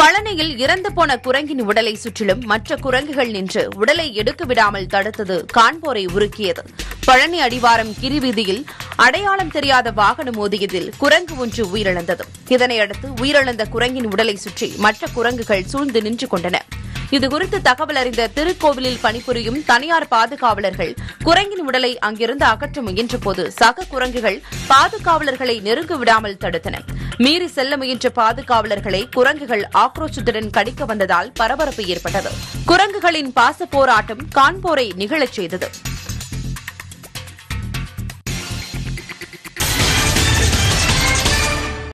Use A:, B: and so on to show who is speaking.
A: பழனியில் இறந்து போன குரங்கின் உடலை சுற்றிலும் மற்ற குரங்குகள் நின்று உடலை எடுக்க விடாமல் தடுத்தது காண்போரை உருக்கியது பழனி அடிவாரம் கிரிவீதியில் அடையாளம் தெரியாத வாகனம் மோதியதில் குரங்கு ஒன்று உயிரிழந்தது இதனையடுத்து உயிரிழந்த குரங்கின் உடலை சுற்றி மற்ற குரங்குகள் சூழ்ந்து நின்று கொண்டன இதுகுறித்து தகவல் அறிந்த திருக்கோவிலில் பணிபுரியும் தனியார் பாதுகாவலர்கள் குரங்கின் உடலை அங்கிருந்து அகற்ற முயன்றபோது சக குரங்குகள் பாதுகாவலர்களை நெருங்க விடாமல் தடுத்தன மீறி செல்ல முயன்ற பாதுகாவலர்களை குரங்குகள் ஆக்ரோஷத்துடன் கடிக்க வந்ததால் பரபரப்பு ஏற்பட்டது குரங்குகளின் பாச போராட்டம் காண்போரை நிகழச் செய்தது